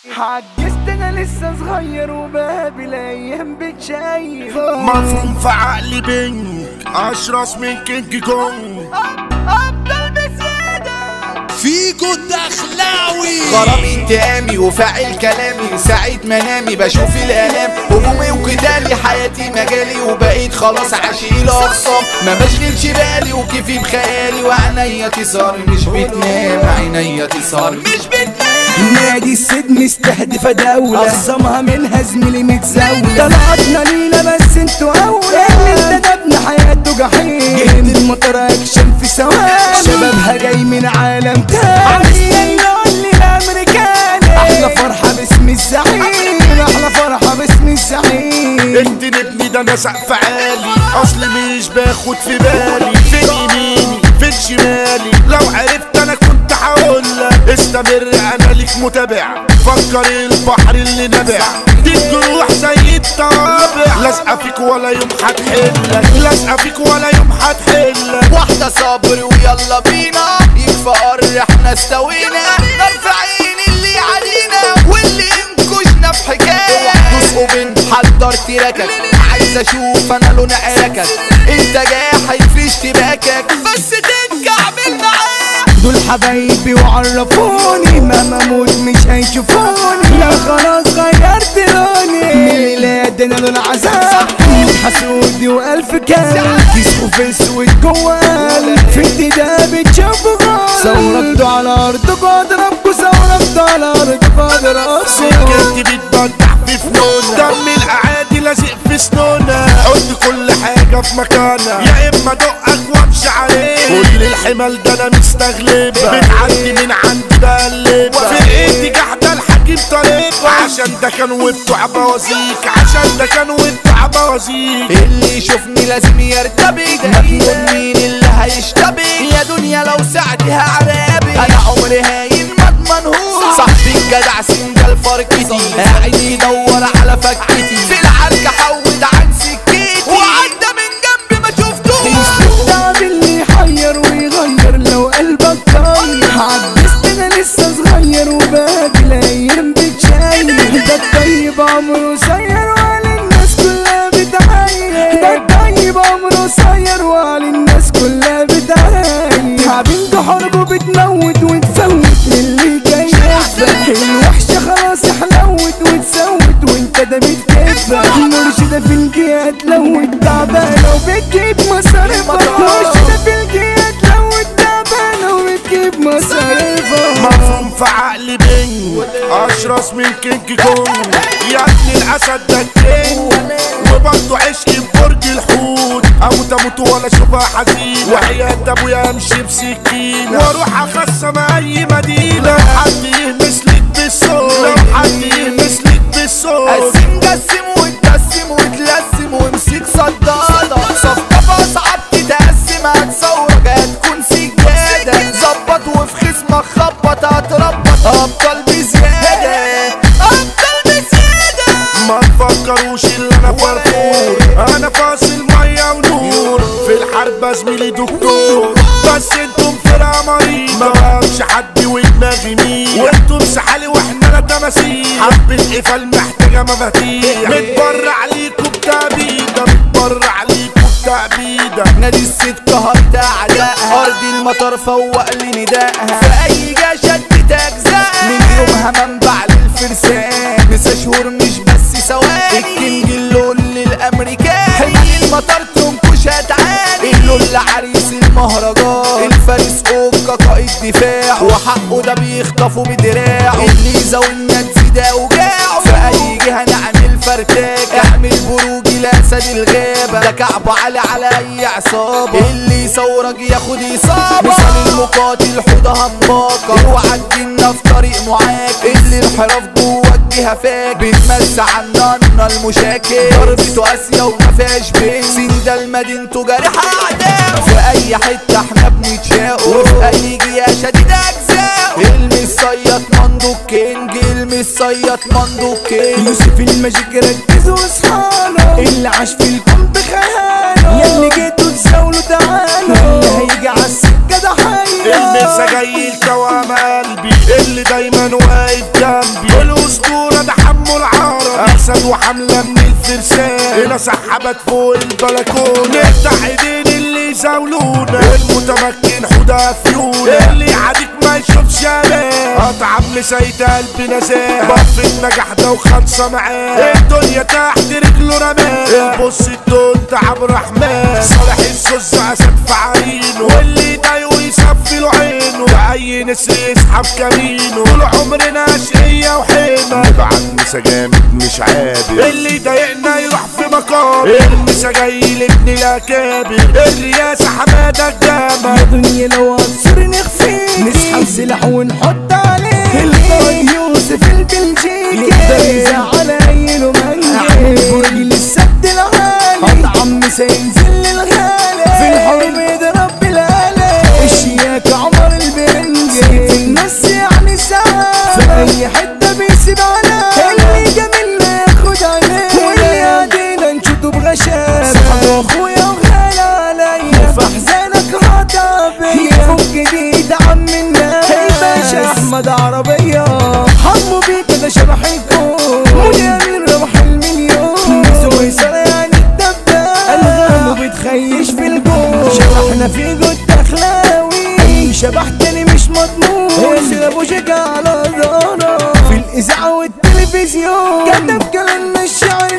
عجزت انا لسه صغير وبقابل ايام بتشيخ مفهوم في عقلي بينك اشرس من كينج كونج افضل بزيادة فيكو الدخلاوي غرام انتقامي وفاعل كلامي ساعة منامي بشوف الالام همومي وقتالي حياتي مجالي وبقيت خلاص عاشق الاقصام ما بشغلش بالي وكيفي بخيالي وعينيا تسهر مش بتنام عينيا تسهر مش بتنام نادي السجن استهدف دولة أخصمها منها زميلي متزاولة طلعتنا لينا بس انتوا أولى اللي انتدبنا حياته جحيم جهد المطر أكشن في ثواني شبابها جاي من عالم تاني عايزين نقول للأمريكاني أحلى فرحة باسم الزعيم أحلى فرحة باسم الزعيم انت نبني ده انا سقف عالي اصل مش باخد في بالي فين يميني فين شمالي لو عرفت انا كنت هقولك استمر انا ليك متابع فكر البحر اللي نبع دي الجروح زي الطوابع لازقه فيك ولا يوم هتحلك لازقه فيك ولا يوم هتحلك واحدة صبر ويلا بينا يكفى قر احنا استوينا نرفع عين اللي علينا واللي انكشنا في حكاية تسقوا بنت حضر تراكك عايز اشوف انا لون عركك انت جاحد في اشتباكك بس تتكعبل معايا دول حبايبي وعرفوني مهما اموت مش هيشوفوني لا خلاص غيرت لوني من ميلاد انا لون عذاب من حسودي والف كان كيس في اسود جوال في انتداب بتشوفوا غال ثورتوا على ارضكوا اضربكوا ثورتوا على ارضكوا اضربكوا سكتي بتبدع في فنونة دم الاعادي لازق في سنونة حط كل حاجة في مكانها يا اما دقك وامشي عليك كل الحمل ده انا مستغلبة بتعدي من عندي بقلبها فرقتي جحدة الحكيم طريقة عشان ده كان وبتوع بوازيك عشان ده كان وبتوع بوازيك اللي يشوفني لازم يرتبك مجنون مين اللي هيشتبك يا دنيا لو ساعتها عرابي انا عمري هاين ما اضمنهوش صاحبي الجدع سنجل فركتي قاعد يدور على فكتي في العركة حود عن سكتي وعدى من جنبي ما شفتوش التعب اللي يحير ويغير لو قلبك طاير عجزت انا لسه صغير وباقي الايام بتشاير ده الطيب عمره قصير وعلى الناس كلها بتعاير ده الطيب عمره قصير وعلى الناس كلها بتعاير تعبين ده حرب بتموت وتفوت للي جاي يفرح الوحشة خلاص حلوت وتسوت وانت ده بتكفى مرشدة في الجهة تلوت تعبانة وبتجيب مصاريفها مرشدة في الجهة تلوت تعبانة وبتجيب مصاريفها مفهوم في عقلي بينج اشرس من كينج كونج يا ابن الاسد ده الكينج وبرضه عشقي في برج الحوت اموت اموت ولا اشوفها حزين وحياة ابويا امشي بسكينة واروح اخصم اي مدينة حد يهمس لك بالصوت لو حد يهمس لك بالصوت قسم قسم وتقسم وتلسم وامسك صدادة صفقة اصعب تتقسم هتصورك هتكون سجادة ظبط وفي خصمك خبط هتربط ابطال بزيادة ابطال بزيادة ما تفكروش اللي انا فرفور انا فاصل ميه ونور في الحرب زميلي دكتور بس انتم فرقه مريضه ما بقاش حد ودماغي مين وانتم سحالي واحنا لا تماثيل حبه قفل محتاجه مفاتيح متبرع ليكوا بتأبيده متبرع ليكوا بتأبيده نادي الست قهرت اعدائها ارض المطر فوق لي ندائها في اي جا شدت اجزائها من يومها منبع للفرسان نسا شهور مش بس ثواني الكينج اللول للامريكان حمال المطر تنكش هتعاني اللول عريس المهرجان الفارس اوكا قائد دفاع وحقه ده بيخطفه بدراعه اللي يزاولنا تزيد اوجاعه في اي جهه نعمل فرتاك اعمل بروج لاسد الغابه ده كعب علي على اي عصابه اللي يصورك ياخد اصابه مثال المقاتل حوضه هماكه اوعى تجينا في طريق معاك اللي انحراف جوه الجهه فاك بتمس عنا المشاكل ضربته قاسيه وما فيهاش بين سين ده المدينته جارحه اعداء في اي حته احنا بنتشاق وفي اي جهه شديد اجزاء المس صيط مندو كينج المس صيط مندو كينج يوسف الماجيك ركز واصحاله اللي عاش في الكون بخياله ياللي جيتوا تزاولوا تعالوا اللي هيجي عالسكة ده حي المسا جاي الكوام قلبي اللي دايما واقف جنبي فلوس وحملة من الفرسان هنا سحبت فوق البلكونة نفتح ايدين اللي يزاولونا المتمكن حدا فيونا اللي يعاديك ما يشوفش امان اطعم لسيد قلبي نزاه بف النجاح ده وخلصة معاه الدنيا تحت رجله رماه البص الدون تعب رحمن صالح الزوز اسد في عينه واللي يضايقه يصفي له عينه اي نسر يسحب كمينه طول عمرنا اشقية وحيمة نبعت مسا جامد مش عابر اللي يضايقنا يروح في مقام المسا جاي لابن الاكابر الرياسة حمادة الجامع يا دنيا لو عصر نخفيك نسحب سلاح ونحط عليه القائد يوسف البلجيكي يقدر يزعل عينه منجي برجل السد العالي اطعم سينزل للغالي في الحرب يضرب بالآلة الشياك عمر البرنجي في النص يعني ساعة في اي حتة بيسيب على اللي جميلنا ياخد عليه واللي عادينا نشوطه بغشامة صاحب اخويا وغالي عليا في احزانك هتعبي يفك جديد عم الناس الباشا احمد عربية حمو بيك ده شبح الكون مودي امين ربح المليون ميزو يسار يعني الدباب الغام بتخيش في الجون شبحنا في جود اخلاوي اي شبح تاني مش مضمون ياسر ابو شجاع على دارة في الاذاعة والتلفزيون كتب كلام الشعر